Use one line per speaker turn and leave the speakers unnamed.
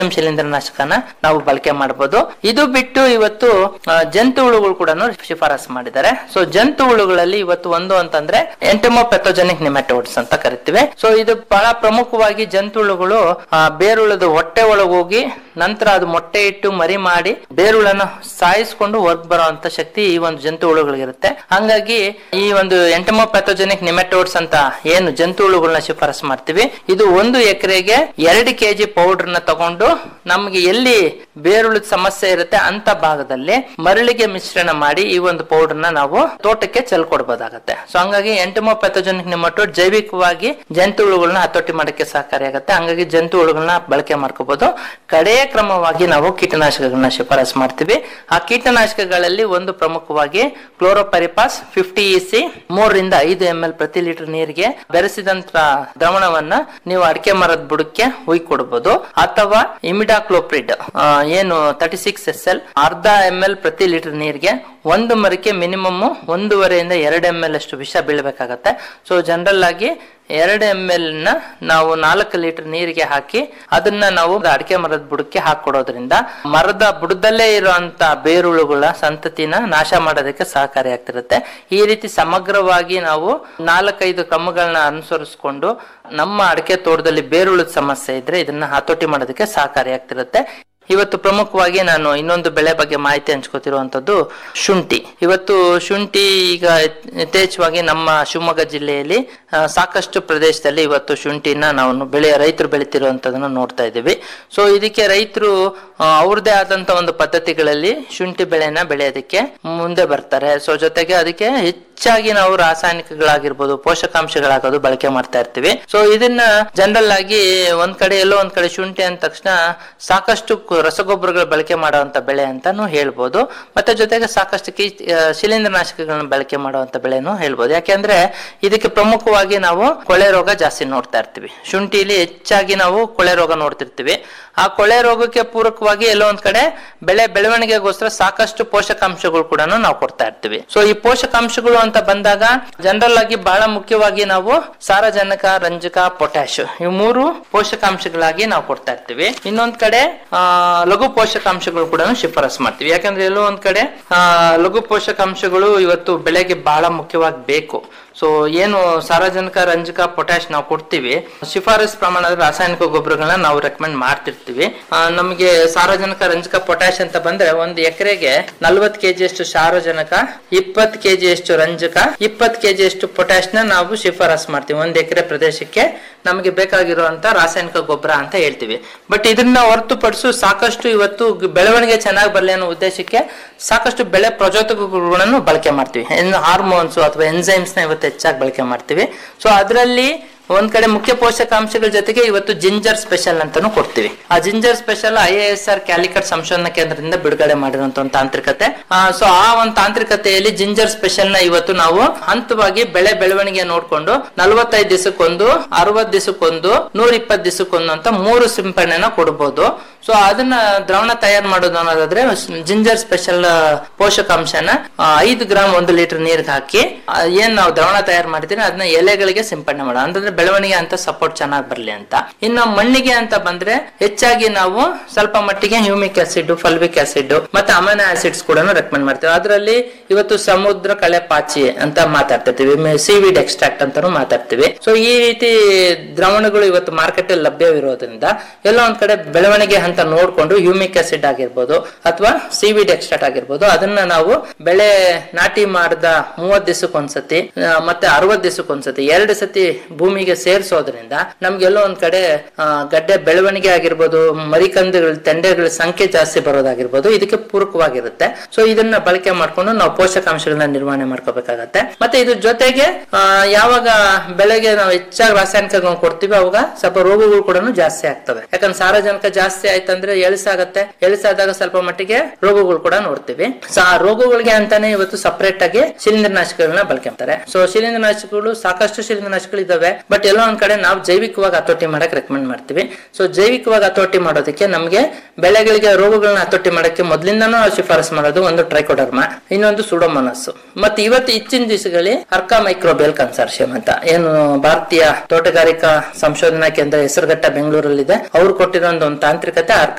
ಶಿಲೀಂಧ್ರನಾಶಕನ ನಾವು ಬಳಕೆ ಮಾಡಬಹುದು ಇದು ಬಿಟ್ಟು ಇವತ್ತು ಆ, ಜಂತು ಹುಳುಗಳು ಕೂಡ ಶಿಫಾರಸು ಮಾಡಿದ್ದಾರೆ ಸೊ ಜಂತು ಹುಳುಗಳಲ್ಲಿ ಇವತ್ತು ಒಂದು ಅಂತಂದ್ರೆ ಎಂಟಮೋ ಪೆಥೋಜೆನಿಕ್ ನಿಮೆಟೋಡ್ಸ್ ಅಂತ ಕರಿತೀವಿ ಸೊ ಇದು ಬಹಳ ಪ್ರಮುಖವಾಗಿ ಜಂತು ಹುಳುಗಳು ಆ, ಬೇರುಳದ ಹೊಟ್ಟೆ ಒಳಗೆ ಹೋಗಿ ನಂತರ ಅದು ಮೊಟ್ಟೆ ಇಟ್ಟು ಮರಿ ಮಾಡಿ ಬೇರುಳನ್ನು ಸಾಯಿಸ್ಕೊಂಡು ಹೊರಗ್ ಬರುವಂತ ಶಕ್ತಿ ಈ ಒಂದು ಜಂತು ಹುಳುಗಳಿಗಿರುತ್ತೆ ಹಂಗಾಗಿ ಈ ಒಂದು ಎಂಟಮೋ ಪೆಥೋಜೆನಿಕ್ ನಿಮೆಟೋಡ್ಸ್ ಅಂತ ಏನು ಜಂತು ಹುಳುಗಳನ್ನ ಶಿಫಾರಸು ಮಾಡ್ತೀವಿ ಇದು ಒಂದು ಎಕರೆಗೆ ಎರಡು ಕೆಜಿ ಪೌಡರ್ ನ ತಗೊಂಡು ನಮ್ಗೆ ಎಲ್ಲಿ ಬೇರುಳದ ಸಮಸ್ಯೆ ಇರುತ್ತೆ ಅಂತ ಭಾಗದಲ್ಲಿ ಮರಳಿಗೆ ಮಿಶ್ರಣ ಮಾಡಿ ಈ ಒಂದು ಪೌಡರ್ ನ ನಾವು ತೋಟಕ್ಕೆ ಚೆಲ್ಕೊಡ್ಬೋದಾಗತ್ತೆ ಸೊ ಹಂಗಾಗಿ ಎಂಟಮೋ ಪೆಥೋಜೆನಿಕ್ ನಿಮಟೋಡ್ ಜೈವಿಕವಾಗಿ ಜಂತು ಹುಳುಗಳನ್ನ ಹತೋಟಿ ಮಾಡಕ್ಕೆ ಸಹಕಾರಿಯಾಗತ್ತೆ ಹಂಗಾಗಿ ಜಂತು ಹುಳುಗಳನ್ನ ಬಳಕೆ ಮಾಡ್ಕೋಬಹುದು ಕಡೆಯ ಕ್ರಮವಾಗಿ ನಾವು ಕೀಟನಾಶಕಗಳನ್ನ ಶಿಫಾರಸು ಮಾಡ್ತೀವಿ ಆ ಕೀಟನಾಶಕಗಳಲ್ಲಿ ಒಂದು ಪ್ರಮುಖವಾಗಿ ಕ್ಲೋರೋಪರಿಪಾಸ್ ಫಿಫ್ಟಿ ಇಸಿ ಮೂರರಿಂದ ಐದು ಎಂ ಎಲ್ ಪ್ರತಿ ಲೀಟರ್ ನೀರಿಗೆ ಬೆರೆಸಿದಂತ ದ್ರವಣವನ್ನ ನೀವು ಅಡಿಕೆ ಮರದ ಬುಡಕ್ಕೆ ಹುಯ್ ಕೊಡಬಹುದು ಅಥವಾ ಇಮಿಡಾಕ್ಲೋಪ್ರಿಡ್ ಆ, ಏನು ತರ್ಟಿ ಸಿಕ್ಸ್ ಎಸ್ ಎಲ್ ಅರ್ಧ ಎಂ ಎಲ್ ಪ್ರತಿ ಲೀಟರ್ ನೀರಿಗೆ ಒಂದು ಮರಕ್ಕೆ ಮಿನಿಮಮ್ ಒಂದೂವರೆಯಿಂದ ಎರಡು ಎಂ ಎಲ್ ಅಷ್ಟು ವಿಷ ಬೀಳಬೇಕಾಗತ್ತೆ ಸೊ ಜನರಲ್ ಆಗಿ ಎರಡು ಎಂ ಎಲ್ ನ ನಾವು ನಾಲ್ಕು ಲೀಟರ್ ನೀರಿಗೆ ಹಾಕಿ ಅದನ್ನ ನಾವು ಅಡಿಕೆ ಮರದ ಬುಡಕ್ಕೆ ಹಾಕೊಡೋದ್ರಿಂದ ಮರದ ಬುಡದಲ್ಲೇ ಇರುವಂತ ಬೇರುಳುಗಳ ಸಂತತಿನ ನಾಶ ಮಾಡೋದಕ್ಕೆ ಸಹಕಾರಿಯಾಗ್ತಿರುತ್ತೆ ಈ ರೀತಿ ಸಮಗ್ರವಾಗಿ ನಾವು ನಾಲ್ಕೈದು ಕ್ರಮಗಳನ್ನ ಅನುಸರಿಸಿಕೊಂಡು ನಮ್ಮ ಅಡಿಕೆ ತೋಟದಲ್ಲಿ ಬೇರುಳದ ಸಮಸ್ಯೆ ಇದ್ರೆ ಇದನ್ನ ಹತೋಟಿ ಮಾಡೋದಕ್ಕೆ ಸಹಕಾರಿಯಾಗ್ತಿರುತ್ತೆ ಇವತ್ತು ಪ್ರಮುಖವಾಗಿ ನಾನು ಇನ್ನೊಂದು ಬೆಳೆ ಬಗ್ಗೆ ಮಾಹಿತಿ ಹಂಚ್ಕೋತಿರುವಂತದ್ದು ಶುಂಠಿ ಇವತ್ತು ಶುಂಠಿ ಈಗ ಯಥೇಚ್ಛವಾಗಿ ನಮ್ಮ ಶಿವಮೊಗ್ಗ ಜಿಲ್ಲೆಯಲ್ಲಿ ಆ, ಸಾಕಷ್ಟು ಪ್ರದೇಶದಲ್ಲಿ ಇವತ್ತು ಶುಂಠಿನ ನಾವು ಬೆಳೆ ರೈತರು ಬೆಳಿತಿರುವಂತದನ್ನ ನೋಡ್ತಾ ಇದ್ದೀವಿ ಸೊ ಇದಕ್ಕೆ ರೈತರು ಅವ್ರದೇ ಆದಂತ ಒಂದು ಪದ್ಧತಿಗಳಲ್ಲಿ ಶುಂಠಿ ಬೆಳೆನ ಬೆಳೆಯೋದಕ್ಕೆ ಮುಂದೆ ಬರ್ತಾರೆ ಸೊ ಜೊತೆಗೆ ಅದಕ್ಕೆ ಹೆಚ್ಚಾಗಿ ನಾವು ರಾಸಾಯನಿಕಗಳಾಗಿರ್ಬೋದು ಪೋಷಕಾಂಶಗಳಾಗೋದು ಬಳಕೆ ಮಾಡ್ತಾ ಇರ್ತೀವಿ ಸೊ ಇದನ್ನ ಜನರಲ್ ಆಗಿ ಒಂದ್ ಕಡೆ ಎಲ್ಲೋ ಒಂದ್ ಕಡೆ ಶುಂಠಿ ಅಂದ ತಕ್ಷಣ ಸಾಕಷ್ಟು ಕು- ರಸಗೊಬ್ಬರಗಳ ಬಳಕೆ ಮಾಡುವಂತ ಬೆಳೆ ಅಂತಾನು ಹೇಳ್ಬೋದು ಮತ್ತೆ ಜೊತೆಗೆ ಸಾಕಷ್ಟು ಕೀ ಆ, ಶಿಲೀಂಧ್ರನಾಶಕಗಳನ್ನ ಬಳಕೆ ಮಾಡುವಂತ ಬೆಳೆನೂ ಹೇಳ್ಬೋದು ಯಾಕೆಂದ್ರೆ ಇದಕ್ಕೆ ಪ್ರಮುಖವಾಗಿ ನಾವು ಕೊಳೆ ರೋಗ ಜಾಸ್ತಿ ನೋಡ್ತಾ ಇರ್ತೀವಿ ಶುಂಠಿಲಿ ಹೆಚ್ಚಾಗಿ ನಾವು ಕೊಳೆ ರೋಗ ನೋಡ್ತಿರ್ತೀವಿ ಆ ಕೊಳೆ ರೋಗಕ್ಕೆ ಪೂರಕವಾಗಿ ಎಲ್ಲೋ ಒಂದ್ ಕಡೆ ಬೆಳೆ ಬೆಳವಣಿಗೆಗೋಸ್ಕರ ಸಾಕಷ್ಟು ಪೋಷಕಾಂಶಗಳು ಕೂಡ ನಾವು ಕೊಡ್ತಾ ಇರ್ತೀವಿ ಸೊ ಈ ಪೋಷಕಾಂಶಗಳು ಅಂತ ಬಂದಾಗ ಜನರಲ್ ಆಗಿ ಬಹಳ ಮುಖ್ಯವಾಗಿ ನಾವು ಸಾರಜನಕ ರಂಜಕ ಪೊಟ್ಯಾಶ್ ಇವು ಮೂರು ಪೋಷಕಾಂಶಗಳಾಗಿ ನಾವು ಕೊಡ್ತಾ ಇರ್ತೀವಿ ಇನ್ನೊಂದ್ ಕಡೆ ಆ, ಲಘು ಪೋಷಕಾಂಶಗಳು ಕೂಡ ಶಿಫಾರಸು ಮಾಡ್ತೀವಿ ಯಾಕಂದ್ರೆ ಎಲ್ಲೋ ಒಂದ್ ಕಡೆ ಆ, ಲಘು ಪೋಷಕಾಂಶಗಳು ಇವತ್ತು ಬೆಳೆಗೆ ಬಹಳ ಮುಖ್ಯವಾಗಿ ಬೇಕು ಸೊ ಏನು ಸಾರಜನಕ ರಂಜಕ ಪೊಟ್ಯಾಶ್ ನಾವು ಕೊಡ್ತೀವಿ ಶಿಫಾರಸ್ ಪ್ರಮಾಣದ ರಾಸಾಯನಿಕ ಗೊಬ್ಬರಗಳನ್ನ ನಾವು ರೆಕಮೆಂಡ್ ಮಾಡ್ತಿರ್ತೀವಿ ಆ, ನಮಗೆ ಸಾರಜನಕ ರಂಜಕ ಪೊಟ್ಯಾಶ್ ಅಂತ ಬಂದ್ರೆ ಒಂದು ಎಕರೆಗೆ ನಲ್ವತ್ ಕೆಜಿ ಅಷ್ಟು ಸಾರಜನಕ ಇಪ್ಪತ್ ಕೆಜಿ ಅಷ್ಟು ರಂಜಕ ಇಪ್ಪತ್ ಕೆಜಿ ಅಷ್ಟು ಪೊಟ್ಯಾಶ್ ನ ನಾವು ಶಿಫಾರಸ್ ಮಾಡ್ತೀವಿ ಒಂದ್ ಎಕರೆ ಪ್ರದೇಶಕ್ಕೆ ನಮಗೆ ಬೇಕಾಗಿರುವಂತ ರಾಸಾಯನಿಕ ಗೊಬ್ಬರ ಅಂತ ಹೇಳ್ತೀವಿ ಬಟ್ ಇದನ್ನ ಹೊರತುಪಡಿಸು ಸಾಕಷ್ಟು ಇವತ್ತು ಗ್- ಬೆಳವಣಿಗೆ ಚೆನ್ನಾಗಿ ಬರಲಿ ಅನ್ನೋ ಉದ್ದೇಶಕ್ಕೆ ಸಾಕಷ್ಟು ಬೆಳೆ ಪ್ರಚೋದಕಗಳನ್ನು ಬಳಕೆ ಮಾಡ್ತೀವಿ ಹಾರ್ಮೋನ್ಸ್ ಅಥವಾ ಎನ್ಸೈಮ್ಸ್ ನ ಇವತ್ತು ಹೆಚ್ಚಾಗಿ ಬಳಕೆ ಮಾಡ್ತೀವಿ ಸೊ ಅದರಲ್ಲಿ ಒಂದ್ ಕಡೆ ಮುಖ್ಯ ಪೋಷಕಾಂಶಗಳ ಜೊತೆಗೆ ಇವತ್ತು ಜಿಂಜರ್ ಸ್ಪೆಷಲ್ ಅಂತಾನು ಕೊಡ್ತೀವಿ ಆ ginger special I S R Calicut ಸಂಶೋಧನಾ ಕೇಂದ್ರದಿಂದ ಬಿಡುಗಡೆ ಮಾಡಿರುವಂತ ಒಂದು ತಾಂತ್ರಿಕತೆ ಸೊ ಆ ಒಂದು ತಾಂತ್ರಿಕತೆಯಲ್ಲಿ ಜಿಂಜರ್ ಸ್ಪೆಷಲ್ ನ ಇವತ್ತು ನಾವು ಹಂತವಾಗಿ ಬೆಳೆ ಬೆಳವಣಿಗೆ ನೋಡ್ಕೊಂಡು ನಲವತ್ತೈದು ದಿವಸಕ್ಕೊಂದು ಅರವತ್ ದಿವಸಕ್ಕೊಂದು ನೂರ ಇಪ್ಪತ್ತು ದಿವಸಕ್ಕೊಂದು ಅಂತ ಮೂರು ಸಿಂಪಡಣೆನ ಕೊಡಬಹುದು ಸೊ ಅದನ್ನ ದ್ರಾವಣ ತಯಾರು ಮಾಡೋದು ಅನ್ನೋದಾದ್ರೆ ಜಿಂಜರ್ ಸ್ಪೆಷಲ್ ಪೋಷಕಾಂಶನ ಆ, ಐದು ಗ್ರಾಮ್ ಒಂದು ಲೀಟರ್ ನೀರಿಗೆ ಹಾಕಿ ಆ, ಏನ್ ನಾವು ದ್ರಾವಣ ತಯಾರು ಮಾಡಿದ್ರೆ ಅದನ್ನ ಎಲೆಗಳಿಗೆ ಸಿಂಪಡಣೆ ಮಾಡೋದು ಅಂತಂದ್ರೆ ಬೆಳವಣಿಗೆ ಅಂತ ಸಪೋರ್ಟ್ ಚೆನ್ನಾಗಿ ಬರ್ಲಿ ಅಂತ ಇನ್ನು ಮಣ್ಣಿಗೆ ಅಂತ ಬಂದ್ರೆ ಹೆಚ್ಚಾಗಿ ನಾವು ಸ್ವಲ್ಪ ಮಟ್ಟಿಗೆ ಹ್ಯೂಮಿಕ್ ಆಸಿಡ್ ಫಲ್ವಿಕ್ ಆಸಿಡ್ ಮತ್ತೆ ಅಮೈನೋ ಆಸಿಡ್ಸ್ ಕೂಡ ರೆಕಮೆಂಡ್ ಮಾಡ್ತೀವಿ ಅದರಲ್ಲಿ ಇವತ್ತು ಸಮುದ್ರ ಕಳೆ ಪಾಚಿ ಅಂತ ಮಾತಾಡ್ತಿರ್ತೀವಿ ಸಿವಿಡ್ ಎಕ್ಸ್ಟ್ರಾಕ್ಟ್ ಅಂತಾನು ಮಾತಾಡ್ತೀವಿ ಸೊ ಈ ರೀತಿ ದ್ರಾವಣಗಳು ಇವತ್ತು ಮಾರ್ಕೆಟ್ ಅಲ್ಲಿ ಲಭ್ಯವಿರೋದ್ರಿಂದ ಎಲ್ಲ ಒಂದ್ ಕಡೆ ಬೆಳವಣಿಗೆ ಹಂತ ನೋಡ್ಕೊಂಡು ಹ್ಯೂಮಿಕ್ ಆಸಿಡ್ ಆಗಿರ್ಬೋದು ಅಥವಾ ಸಿವಿಡ್ ಎಕ್ಸ್ಟ್ರಾಕ್ಟ್ ಆಗಿರ್ಬೋದು ಅದನ್ನ ನಾವು ಬೆಳೆ ನಾಟಿ ಮಾಡಿದ ಮೂವತ್ ದಿವಸಕ್ಕೊಂದ್ಸತಿ ಆ, ಮತ್ತೆ ಅರವತ್ ದಿವಸಕ್ಕೊಂದ್ಸತಿ ಎರಡು ಸತಿ ಭೂಮಿಗೆ ಸೇರಿಸೋದ್ರಿಂದ ನಮ್ಗೆಲ್ಲೋ ಒಂದ್ ಕಡೆ ಆ, ಗಡ್ಡೆ ಬೆಳವಣಿಗೆ ಆಗಿರ್ಬೋದು ಮರಿಕಂದುಗಳ ತೆಂಡೆಗಳ ಸಂಖ್ಯೆ ಜಾಸ್ತಿ ಬರೋದಾಗಿರ್ಬೋದು ಇದಕ್ಕೆ ಪೂರಕವಾಗಿರುತ್ತೆ ಸೊ ಇದನ್ನ ಬಳಕೆ ಮಾಡ್ಕೊಂಡು ನಾವು ಪೋಷಕಾಂಶಗಳನ್ನ ನಿರ್ವಹಣೆ ಮಾಡ್ಕೋಬೇಕಾಗತ್ತೆ ಮತ್ತೆ ಇದ್ರ ಜೊತೆಗೆ ಆ, ಯಾವಾಗ ಬೆಳೆಗೆ ನಾವು ಹೆಚ್ಚಾಗಿ ರಾಸಾಯನಿಕಗಳನ್ನ ಕೊಡ್ತೀವಿ ಅವಾಗ ಸ್ವಲ್ಪ ರೋಗಗಳು ಕೂಡ ಜಾಸ್ತಿ ಆಗ್ತವೆ ಯಾಕಂದ್ರೆ ಸಾರಜನಕ ಜಾಸ್ತಿ ಆಯ್ತಂದ್ರೆ ಎಳಿಸಾಗತ್ತೆ ಎಳಿಸಾದಾಗ ಸ್ವಲ್ಪ ಮಟ್ಟಿಗೆ ರೋಗಗಳು ಕೂಡ ನೋಡ್ತೀವಿ ಸೊ ಆ ರೋಗಗಳಿಗೆ ಅಂತಾನೆ ಇವತ್ತು ಸಪರೇಟ್ ಆಗಿ ಶಿಲೀಂಧ್ರನಾಶಕಗಳನ್ನ ಬಳಕೆ ಮಾಡ್ತಾರೆ ಸೊ ಶಿಲೀಂಧ್ರನಾಶಕಗಳು ಸಾಕಷ್ಟು ಶಿಲೀಂಧ್ರನಾಶಕಗಳು ಇದಾವೆ ಬಟ್ ಎಲ್ಲೋ ಒಂದ್ ಕಡೆ ನಾವು ಜೈವಿಕವಾಗಿ ಹತೋಟಿ ಮಾಡಕ್ ರೆಕಮೆಂಡ್ ಮಾಡ್ತೀವಿ ಸೊ ಜೈವಿಕವಾಗಿ ಹತೋಟಿ ಮಾಡೋದಕ್ಕೆ ನಮಗೆ ಬೆಳೆಗಳಿಗೆ ರೋಗಗಳನ್ನ ಹತೋಟಿ ಮಾಡಕ್ಕೆ ಮೊದಲಿಂದನೂ ನಾವು ಶಿಫಾರಸು ಮಾಡೋದು ಒಂದು ಟ್ರೈಕೋಡರ್ಮಾ ಇನ್ನೊಂದು ಸುಡೋಮೋನಸ್ ಮತ್ತೆ ಇವತ್ತು ಇಚ್ಚಿನ ದಿವಸಗಳಲ್ಲಿ ಅರ್ಕಾ ಮೈಕ್ರೋಬೇಲ್ ಕನ್ಸಾರ್ಷಿಯಂ ಅಂತ ಏನು ಭಾರತೀಯ ತೋಟಗಾರಿಕಾ ಸಂಶೋಧನಾ ಕೇಂದ್ರ ಹೆಸರುಘಟ್ಟ ಬೆಂಗಳೂರಲ್ಲಿದೆ ಅವ್ರು ಕೊಟ್ಟಿರೋ ಒಂದು ತಾಂತ್ರಿಕತೆ ಸಹಿತ